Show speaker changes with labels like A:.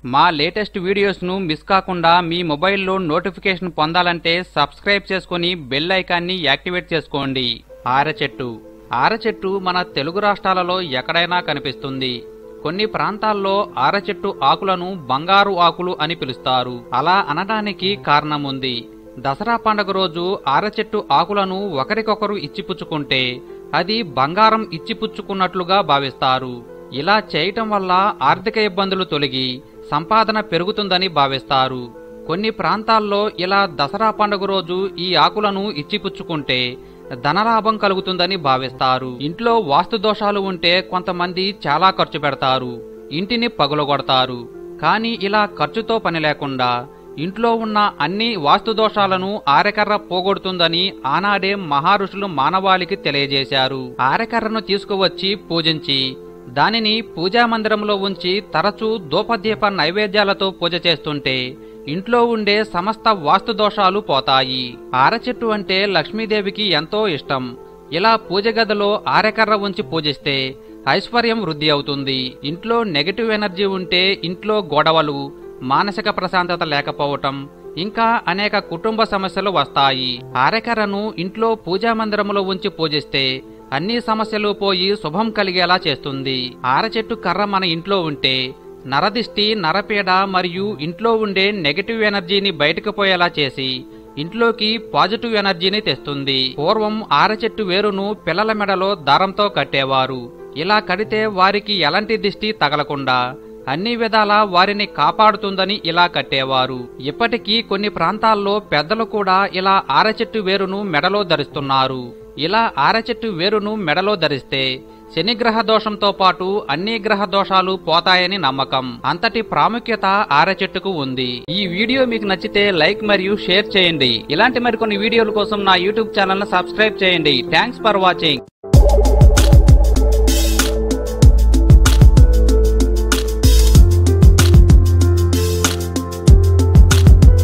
A: మా latest వీడియోస్ను miss కాకుండా మీ మొబైల్లో నోటిఫికేషన్ పొందాలంటే సబ్స్క్రైబ్ చేసుకుని బెల్ ఐకాన్ని యాక్టివేట్ చేసుకోండి ఆరచెట్టు ఆరచెట్టు మన తెలుగు రాష్ట్రాలలో ఎక్కడైనా కనిపిస్తుంది కొన్ని ప్రాంతాల్లో ఆరచెట్టు ఆకులను బంగారు ఆకులు అని పిలుస్తారు అలా అనడానికి కారణముంది దసరా పండుగ రోజు ఆరచెట్టు ఆకులను ఒకరికొకరు ఇచ్చిపుచ్చుకుంటే అది బంగారం ఇచ్చిపుచ్చుకున్నట్లుగా భావిస్తారు ఇలా చేయటం వల్ల ఆర్థిక ఇబ్బందులు తొలగి సంపాదన పెరుగుతుందని భావిస్తారు కొన్ని ప్రాంతాల్లో ఇలా దసరా పండుగ రోజు ఈ ఆకులను ఇచ్చిపుచ్చుకుంటే ధనలాభం కలుగుతుందని భావిస్తారు ఇంట్లో వాస్తు దోషాలు ఉంటే కొంతమంది చాలా ఖర్చు పెడతారు ఇంటిని పగులగొడతారు కానీ ఇలా ఖర్చుతో పని లేకుండా ఇంట్లో ఉన్న అన్ని వాస్తు దోషాలను ఆరెకర్ర పోగొడుతుందని ఆనాడే మహారుషులు మానవాళికి తెలియజేశారు ఆరెకర్రను తీసుకువచ్చి పూజించి దానిని పూజా మందిరంలో ఉంచి తరచూ ధూపదీప నైవేద్యాలతో పూజ చేస్తుంటే ఇంట్లో ఉండే సమస్త వాస్తు దోషాలు పోతాయి ఆరచెట్టు అంటే లక్ష్మీదేవికి ఎంతో ఇష్టం ఇలా పూజ గదిలో ఆరెకర్ర ఉంచి పూజిస్తే ఐశ్వర్యం వృద్ధి అవుతుంది ఇంట్లో నెగటివ్ ఎనర్జీ ఉంటే ఇంట్లో గొడవలు మానసిక ప్రశాంతత లేకపోవటం ఇంకా అనేక కుటుంబ సమస్యలు వస్తాయి ఆరెకర్రను ఇంట్లో పూజా మందిరములో ఉంచి పూజిస్తే అన్ని సమస్యలు పోయి శుభం కలిగేలా చేస్తుంది ఆరచెట్టు కర్ర మన ఇంట్లో ఉంటే నరదిష్టి నరపీడ మరియు ఇంట్లో ఉండే నెగటివ్ ఎనర్జీని బయటకు పోయేలా చేసి ఇంట్లోకి పాజిటివ్ ఎనర్జీని తెస్తుంది పూర్వం ఆరచెట్టు వేరును పిల్లల మెడలో దారంతో కట్టేవారు ఇలా కడితే వారికి ఎలాంటి దిష్టి తగలకుండా అన్ని విధాలా వారిని కాపాడుతుందని ఇలా కట్టేవారు ఇప్పటికీ కొన్ని ప్రాంతాల్లో పెద్దలు కూడా ఇలా ఆరచెట్టు వేరును మెడలో ధరిస్తున్నారు ఇలా ఆరచెట్టు వేరును మెడలో ధరిస్తే శనిగ్రహ దోషంతో పాటు అన్ని గ్రహ దోషాలు పోతాయని నమ్మకం అంతటి ప్రాముఖ్యత ఆరచెట్టుకు ఉంది ఈ వీడియో మీకు నచ్చితే లైక్ మరియు షేర్ చేయండి ఇలాంటి మరికొన్ని వీడియోల కోసం నా యూట్యూబ్ ఛానల్ సబ్స్క్రైబ్ చేయండి థ్యాంక్స్ ఫర్ వాచింగ్